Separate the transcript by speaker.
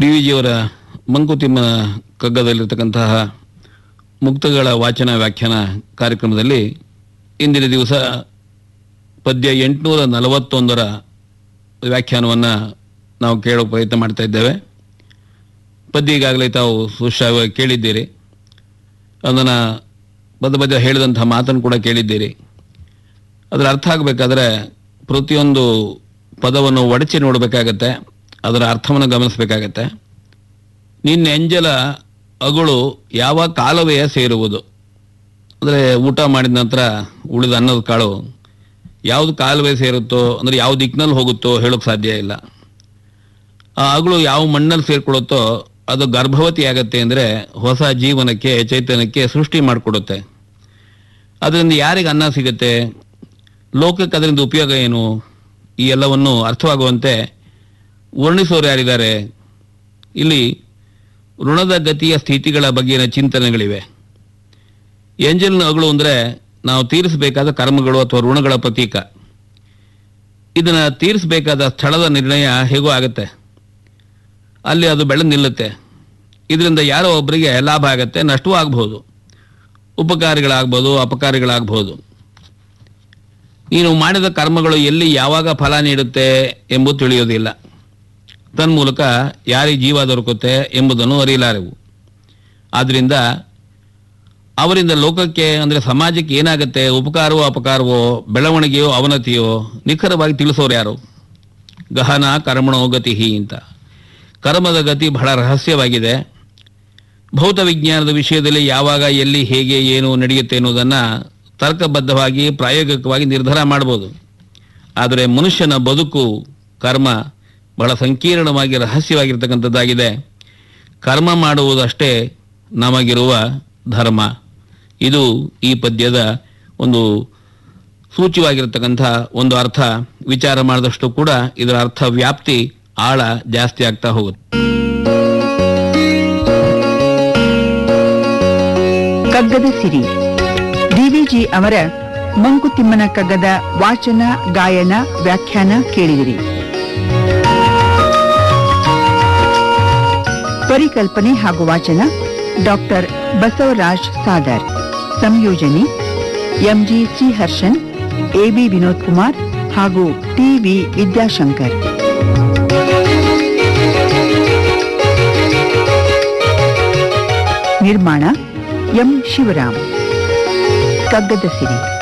Speaker 1: D V ಜಿಯವರ ಮಂಕುತಿಮ್ಮ ಕಗ್ಗದಲ್ಲಿರ್ತಕ್ಕಂತಹ ಮುಕ್ತಗಳ ವಾಚನ ವ್ಯಾಖ್ಯಾನ ಕಾರ್ಯಕ್ರಮದಲ್ಲಿ ಇಂದಿನ ದಿವಸ ಪದ್ಯ ಎಂಟುನೂರ ನಲವತ್ತೊಂದರ ವ್ಯಾಖ್ಯಾನವನ್ನು ನಾವು ಕೇಳೋ ಪ್ರಯತ್ನ ಮಾಡ್ತಾ ಇದ್ದೇವೆ ಪದ್ಯ ಈಗಾಗಲೇ ತಾವು ಸುಶ್ರಾವ್ಯವಾಗಿ ಕೇಳಿದ್ದೀರಿ ಅದನ್ನು ಪದ ಪದ್ಯ ಹೇಳಿದಂಥ ಮಾತನ್ನು ಕೂಡ ಕೇಳಿದ್ದೀರಿ ಅದರ ಅರ್ಥ ಆಗಬೇಕಾದ್ರೆ ಪ್ರತಿಯೊಂದು ಪದವನ್ನು ಒಡಚಿ ನೋಡಬೇಕಾಗತ್ತೆ ಅದರ ಅರ್ಥವನ್ನು ಗಮನಿಸಬೇಕಾಗತ್ತೆ ನಿನ್ನ ಎಂಜಲ ಅಗಳು ಯಾವ ಕಾಲುವೆಯ ಸೇರುವುದು ಅಂದರೆ ಊಟ ಮಾಡಿದ ನಂತರ ಉಳಿದ ಅನ್ನದ ಕಾಳು ಯಾವುದು ಕಾಲುವೆ ಸೇರುತ್ತೋ ಅಂದರೆ ಯಾವ ದಿಕ್ಕಿನಲ್ಲಿ ಹೋಗುತ್ತೋ ಹೇಳೋಕ್ಕೆ ಸಾಧ್ಯ ಇಲ್ಲ ಆ ಅಗಳು ಯಾವ ಮಣ್ಣಲ್ಲಿ ಸೇರ್ಕೊಳ್ಳುತ್ತೋ ಅದು ಗರ್ಭವತಿ ಆಗತ್ತೆ ಅಂದರೆ ಹೊಸ ಜೀವನಕ್ಕೆ ಚೈತನ್ಯಕ್ಕೆ ಸೃಷ್ಟಿ ಮಾಡಿಕೊಡುತ್ತೆ ಅದರಿಂದ ಯಾರಿಗೆ ಅನ್ನ ಸಿಗುತ್ತೆ ಲೋಕಕ್ಕೆ ಅದರಿಂದ ಉಪಯೋಗ ಏನು ಈ ಎಲ್ಲವನ್ನು ಅರ್ಥವಾಗುವಂತೆ ವರ್ಣಿಸೋರು ಯಾರಿದ್ದಾರೆ ಇಲ್ಲಿ ಋಣದ ಗತಿಯ ಸ್ಥಿತಿಗಳ ಬಗೆಗಿನ ಚಿಂತನೆಗಳಿವೆ ಎಂಜಲ್ನ ಅಗಳು ಅಂದರೆ ನಾವು ತೀರಿಸಬೇಕಾದ ಕರ್ಮಗಳು ಅಥವಾ ಋಣಗಳ ಪ್ರತೀಕ ಇದನ್ನು ತೀರಿಸಬೇಕಾದ ಸ್ಥಳದ ನಿರ್ಣಯ ಹೇಗೋ ಆಗುತ್ತೆ ಅಲ್ಲಿ ಅದು ಬೆಳೆದು ನಿಲ್ಲುತ್ತೆ ಇದರಿಂದ ಯಾರೋ ಒಬ್ಬರಿಗೆ ಲಾಭ ಆಗುತ್ತೆ ನಷ್ಟವೂ ಆಗ್ಬೋದು ಉಪಕಾರಿಗಳಾಗ್ಬೋದು ಅಪಕಾರಿಗಳಾಗ್ಬೋದು ನೀನು ಮಾಡಿದ ಕರ್ಮಗಳು ಎಲ್ಲಿ ಯಾವಾಗ ಫಲ ನೀಡುತ್ತೆ ಎಂಬುದು ತಿಳಿಯೋದಿಲ್ಲ ತನ್ಮೂಲಕ ಯಾರಿಗೆ ಜೀವ ದೊರಕುತ್ತೆ ಎಂಬುದನ್ನು ಅರಿಯಲಾರೆವು ಆದ್ದರಿಂದ ಅವರಿಂದ ಲೋಕಕ್ಕೆ ಅಂದರೆ ಸಮಾಜಕ್ಕೆ ಏನಾಗುತ್ತೆ ಉಪಕಾರವೋ ಅಪಕಾರವೋ ಬೆಳವಣಿಗೆಯೋ ಅವನತಿಯೋ ನಿಖರವಾಗಿ ತಿಳಿಸೋರು ಯಾರು ಗಹನ ಕರ್ಮಣೋ ಗತಿ ಅಂತ ಕರ್ಮದ ಗತಿ ಬಹಳ ರಹಸ್ಯವಾಗಿದೆ ಭೌತ ವಿಜ್ಞಾನದ ವಿಷಯದಲ್ಲಿ ಯಾವಾಗ ಎಲ್ಲಿ ಹೇಗೆ ಏನು ನಡೆಯುತ್ತೆ ಎನ್ನುವುದನ್ನು ತರ್ಕಬದ್ಧವಾಗಿ ಪ್ರಾಯೋಗಿಕವಾಗಿ ನಿರ್ಧಾರ ಮಾಡ್ಬೋದು ಆದರೆ ಮನುಷ್ಯನ ಬದುಕು ಕರ್ಮ ಬಹಳ ಸಂಕೀರ್ಣವಾಗಿ ರಹಸ್ಯವಾಗಿರ್ತಕ್ಕಂಥದ್ದಾಗಿದೆ ಕರ್ಮ ಮಾಡುವುದಷ್ಟೇ ನಮಗಿರುವ ಧರ್ಮ ಇದು ಈ ಪದ್ಯದ ಒಂದು ಸೂಚ್ಯವಾಗಿರ್ತಕ್ಕಂಥ ಒಂದು ಅರ್ಥ ವಿಚಾರ ಮಾಡಿದಷ್ಟು ಕೂಡ ಇದರ ಅರ್ಥ ವ್ಯಾಪ್ತಿ ಆಳ ಜಾಸ್ತಿ ಆಗ್ತಾ ಹೋಗುತ್ತೆ
Speaker 2: ಕಗ್ಗದ ಸಿರಿ ಡಿವಿಜಿ ಅವರ ಮಂಕುತಿಮ್ಮನ ಕಗ್ಗದ ವಾಚನ ಗಾಯನ ವ್ಯಾಖ್ಯಾನ ಕೇಳಿದಿರಿ ಪರಿಕಲ್ಪನೆ ಹಾಗೂ ವಾಚನ ಡಾಕ್ಟರ್ ಬಸವರಾಜ್ ಸಾದರ್ ಸಂಯೋಜನೆ MG C Harshan AB Vinod Kumar ಹಾಗೂ ಟಿವಿ ವಿದ್ಯಾಶಂಕರ್ ನಿರ್ಮಾಣ ಎಂ ಶಿವರಾಮ್ ಕಗ್ಗದ ಸಿರಿ